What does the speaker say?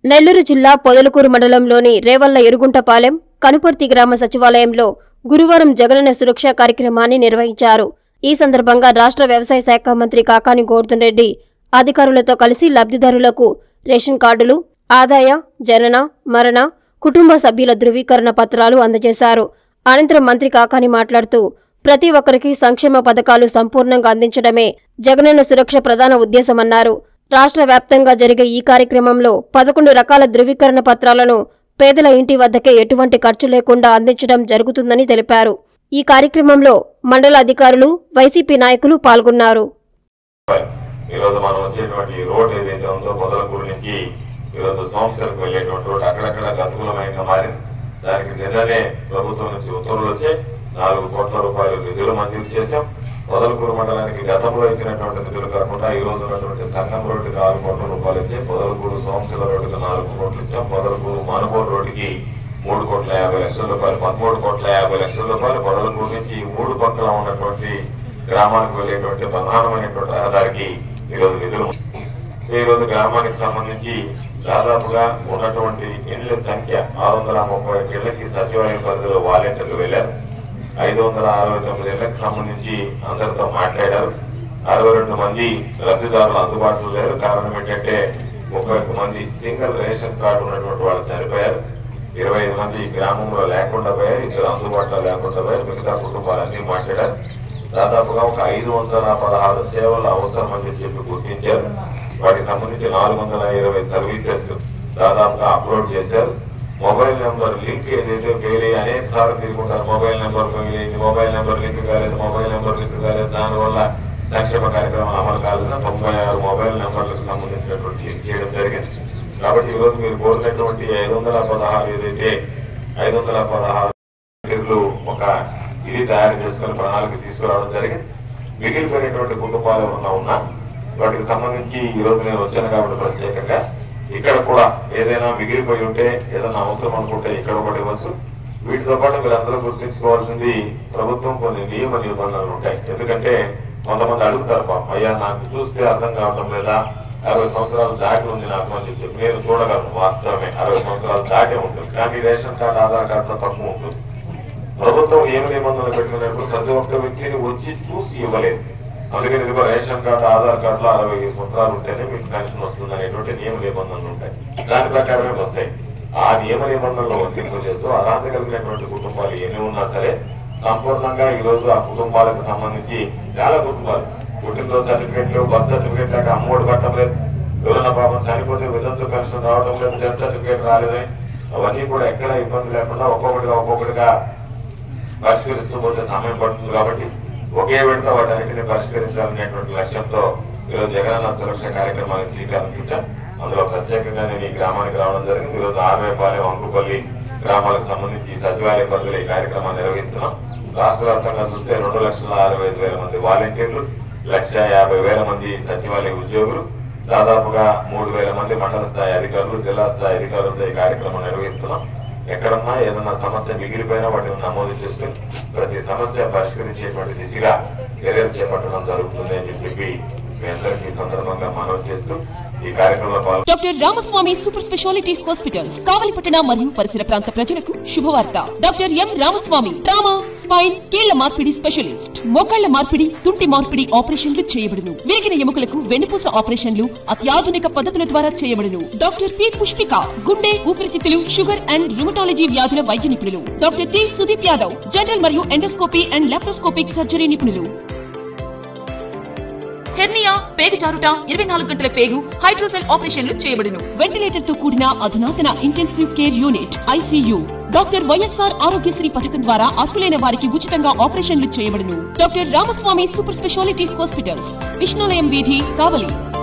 నెల్లూరు జిల్లా పొదలకూరు మండలంలోని రేవల్ల ఎరుగుంటపాలెం కనుపర్తి గ్రామ సచివాలయంలో గురువారం జగనన్న సురక్ష కార్యక్రమాన్ని నిర్వహించారు ఈ సందర్భంగా రాష్ట్ర వ్యవసాయ శాఖ మంత్రి కాకాని గోవర్ధన్ రెడ్డి అధికారులతో కలిసి లబ్ధిదారులకు రేషన్ కార్డులు ఆదాయ జనన మరణ కుటుంబ సభ్యుల ధృవీకరణ పత్రాలు అందజేశారు అనంతరం మంత్రి కాకాని మాట్లాడుతూ ప్రతి ఒక్కరికి సంక్షేమ పథకాలు సంపూర్ణంగా అందించడమే జగనన్న సురక్ష ప్రధాన ఉద్దేశమన్నారు రాష్ట్ర వ్యాప్తంగా జరిగే ఈ కార్యక్రమంలో పదకొండు రకాల ధృవీకరణ పత్రాలను పేదల ఇంటి వద్దకే ఎటువంటి ఖర్చు లేకుండా అందించడం జరుగుతుందని తెలిపారు ఈ కార్యక్రమంలో మండల అధికారులు వైసీపీ నాయకులు పాల్గొన్నారు ఈరోజు మనం వచ్చేటువంటి రోడ్ ఏదైతే ఉందో పొదలకూరు నుంచి ఈరోజు సంవత్సరాలకు వెళ్ళేటువంటి రోడ్ అక్కడక్కడ గతుకులమైన మారింది దానికి నిన్ననే ప్రభుత్వం నుంచి ఉత్తర్వులు వచ్చాయి నాలుగు కోట్ల రూపాయలు నిధులు మంజూరు చేశాం పొదలకూరు మండలానికి గతంలో ఇచ్చినటువంటి నిధులు కాకుండా ఈ రోజు ఉన్నటువంటి సంఘం రోడ్డుకి ఆరు కోట్ల రూపాయలు ఇచ్చాయి పొదలకూరు సోమశిల రోడ్డుకి నాలుగు కోట్లు ఇచ్చాం పొదలకూరు మానపూర్ రోడ్డుకి మూడు కోట్ల యాభై లక్షల రూపాయలు పదమూడు కోట్ల యాభై లక్షల రూపాయలు పొదలకూరు నుంచి ఈ మూడు పక్కల ఉన్నటువంటి గ్రామానికి వెళ్ళేటువంటి ప్రధానమైనటువంటి రహదారికి ఈరోజు నిధులు ఈ రోజు గ్రామానికి సంబంధించి దాదాపుగా ఉన్నటువంటి ఇండ్ల సంఖ్య ఆరు వందల ముప్పై ఒక్క ఇళ్లకి సచివాలయం పరిధిలో వాలంటీర్లు వెళ్లారు ఐదు వందల అరవై తొమ్మిది ఇళ్లకు సంబంధించి అందరితో మాట్లాడారు అరవై రెండు మంది లబ్ధిదారులు అందుబాటులో లేరు కారణం ఏంటంటే ముప్పై ఒక్క మంది సింగిల్ రేషన్ కార్డు ఉన్నటువంటి వాళ్ళు చనిపోయారు ఇరవై ఐదు మంది గ్రామంలో లేకుండా పోయారు ఇద్దరు అందుబాటులో లేకుండా పోయారు మిగతా కుటుంబాలన్నీ మాట్లాడారు దాదాపుగా ఒక ఐదు వందల పదహారు సేవలు అవసరం అని చెప్పి గుర్తించారు వాటికి సంబంధించి నాలుగు వందల ఇరవై సర్వీసెస్ దాదాపుగా అప్లోడ్ చేశారు మొబైల్ నెంబర్ లింక్ ఏదైతే ఫెయిల్ అయ్యి అనేక సార్లు తిరుగుంటారు మొబైల్ నెంబర్ ఫెయిల్ అయింది మొబైల్ నెంబర్ లింక్ కాలేదు మొబైల్ నెంబర్ లింక్ కాలేదు దానివల్ల సంక్షేమ కార్యక్రమం అమలు కాలేదు తొంభై ఆరు మొబైల్ నెంబర్లకు సంబంధించినటువంటి లింక్ చేయడం జరిగింది కాబట్టి ఈరోజు మీరు కోరినటువంటి ఐదు వందల పదహారు ఏదైతే ఐదు వందల పదహారు వీళ్ళు ఒక ఇది తయారు చేసుకుని ప్రణాళిక తీసుకురావడం జరిగింది మిగిలిపోయినటువంటి కుటుంబాలు ఏమన్నా ఉన్నా వాటికి సంబంధించి ఈ రోజు నేను వచ్చాను కాబట్టి ప్రత్యేకంగా ఇక్కడ కూడా ఏదైనా మిగిలిపోయి ఉంటే ఏదైనా అవసరం అనుకుంటే ఇక్కడ ఒకటి ఇవ్వచ్చు వీటితో పాటు మీరందరూ గుర్తించుకోవాల్సింది ప్రభుత్వం కొన్ని నియమ నిబంధనలు ఉంటాయి ఎందుకంటే కొంతమంది అడుగుతారు పాపం అయ్యా నాకు చూస్తే అర్థం కావడం లేదా అరవై సంవత్సరాలు దాటి ఉంది నాకు అని చెప్పి నేను చూడగలను వాస్తవమే అరవై సంవత్సరాలు దాటే ఉంటుంది కానీ రేషన్ కార్డు ఆధార్ కార్డులో తక్కువ ఉంటుంది ప్రభుత్వం ఏమి నిబంధనలు పెట్టుకున్నప్పుడు ప్రతి ఒక్క వ్యక్తిని వచ్చి చూసి ఇవ్వలేదు అందుకని ఇదిగో రేషన్ కార్డు ఆధార్ కార్డులో అరవై సంవత్సరాలు ఉంటేనే మీకు పెన్షన్ వస్తుంది అనేటువంటి నియమ నిబంధనలు ఉంటాయి దాని ప్రకారమే వస్తాయి ఆ నియమ నిబంధనలు వర్తింపు చేస్తూ అర్హత కలిగినటువంటి కుటుంబాలు ఎన్ని ఉన్నా సరే సంపూర్ణంగా ఈ రోజు ఆ కుటుంబాలకు సంబంధించి చాలా కుటుంబాలు పుట్టినరోజు సర్టిఫికేట్లు బర్త్ సర్టిఫికేట్ లేక అమ్మఒడి కట్టడం లేదు ఎవరైనా పాపం చనిపోతే విధంతు పెన్షన్ రావడం లేదు డెత్ సర్టిఫికేట్ రాలేదని అవన్నీ కూడా ఎక్కడ ఇబ్బంది లేకుండా ఒక్కొక్కటిగా ఒక్కొక్కటిగా పరిష్కరిస్తూ పోతే సమయం పడుతుంది కాబట్టి ఒకే విడత వాటన్నిటిని పరిష్కరించాలనేటువంటి లక్ష్యంతో ఈరోజు జగనన్న సురక్ష కార్యక్రమాన్ని శ్రీకారం చుట్టాం అందులో ప్రత్యేకంగా నేను ఈ గ్రామానికి రావడం జరిగింది ఈరోజు ఆర్వేపాలెం అంకుపల్లి గ్రామాలకు సంబంధించి ఈ సచివాలయ పరిధిలో ఈ కార్యక్రమాన్ని నిర్వహిస్తున్నాం రాష్ట్ర వ్యాప్తంగా చూస్తే రెండు లక్షల అరవై ఐదు వేల మంది వాలంటీర్లు లక్ష యాభై వేల మంది సచివాలయ ఉద్యోగులు దాదాపుగా మూడు వేల మంది మండల స్థాయి అధికారులు జిల్లా స్థాయి అధికారులతో ఈ కార్యక్రమం నిర్వహిస్తున్నాం ఎక్కడన్నా ఏదన్నా సమస్య మిగిలిపోయినా వాటిని నమోదు చేసుకుని ప్రతి సమస్య పరిష్కరించేటువంటి దిశగా చర్యలు చేపట్టడం జరుగుతుంది అని చెప్పి మీ అందరికీ ఈ సందర్భంగా మనవి చేస్తూ ఈ కార్యక్రమంలో పాల్గొ doctor Ramaswamy super speciality hospitals కావలిపట్టణ మరియు పరిసర ప్రాంత ప్రజలకు శుభవార్త doctor M Ramaswamy trauma spine కీళ్ల మార్పిడి స్పెషలిస్ట్ మోకాళ్ల మార్పిడి తుంటి మార్పిడి ఆపరేషన్లు చేయబడును విరిగిన ఎముకలకు వెన్నుపూస ఆపరేషన్లు అత్యాధునిక పద్ధతుల ద్వారా చేయబడును డాక్టర్ పి పుష్పిక గుండె ఊపిరితిత్తులు షుగర్ అండ్ రుమటాలజీ వ్యాధుల వైద్య నిపుణులు doctor T Sudeep Yadav general మరియు ఎండోస్కోపీ అండ్ లాప్రోస్కోపిక్ సర్జరీ నిపుణులు హెర్నియా పేగు జారుట ఇరవై నాలుగు గంటల పేగు హైడ్రోసెల్ ఆపరేషన్లు చేయబడును వెంటిలేటర్ తో కూడిన అధునాతన intensive care unit ICU doctor YSR Aarogyasri పథకం ద్వారా అర్హులైన వారికి ఉచితంగా ఆపరేషన్లు చేయబడును doctor Ramaswamy super speciality hospitals Vishnulayam వీధి కావలి